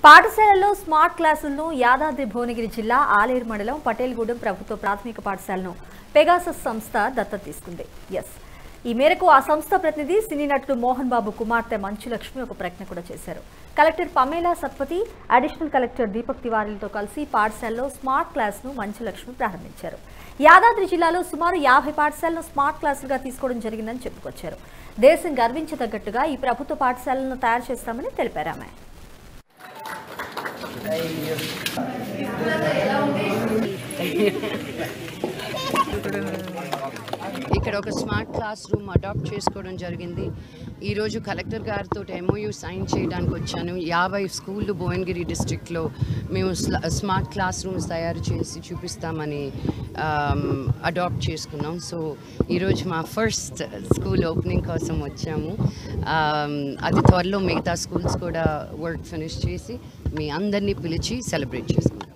పాఠశాలల్లో స్మార్ట్ క్లాసులను యాదాద్రి భువనగిరి జిల్లా ఆలేరు మండలం పటేల్గూడెం ప్రభుత్వ ప్రాథమిక పాఠశాలను పెగాసస్ సంస్థ దత్తత తీసుకుంది ఎస్ ఈ మేరకు ఆ సంస్థ ప్రతినిధి సినీ నటుడు మోహన్ బాబు కుమార్తె మంచులక్ష్మి ఒక ప్రకటన కూడా చేశారు collector Pamela Satpathy additional collector Deepak తివారీలతో కలిసి పాఠశాలలో స్మార్ట్ క్లాస్ను మంచులక్ష్మి ప్రారంభించారు యాదాద్రి జిల్లాలో సుమారు యాభై పాఠశాలను స్మార్ట్ క్లాసులుగా తీసుకోవడం జరిగిందని చెప్పుకొచ్చారు దేశం గర్వించదగ్గట్టుగా ఈ ప్రభుత్వ పాఠశాలను తయారు చేస్తామని తెలిపారు ఆమె ఇక్కడ ఒక స్మార్ట్ క్లాస్ రూమ్ అడాప్ట్ చేసుకోవడం జరిగింది ఈరోజు కలెక్టర్ గారితో ఎంఓయూ సైన్ చేయడానికి వచ్చాను యాభై స్కూళ్ళు భువనగిరి డిస్ట్రిక్ట్లో మేము స్ల- స్మార్ట్ క్లాస్ రూమ్స్ తయారు చేసి చూపిస్తామని అడాప్ట్ చేసుకున్నాం సో ఈరోజు మా ఫస్ట్ స్కూల్ ఓపెనింగ్ కోసం వచ్చాము Um, అది త్వరలో మిగతా స్కూల్స్ కూడా వర్క్ ఫినిష్ చేసి మీ అందరినీ పిలిచి సెలబ్రేట్ చేసుకుంటాం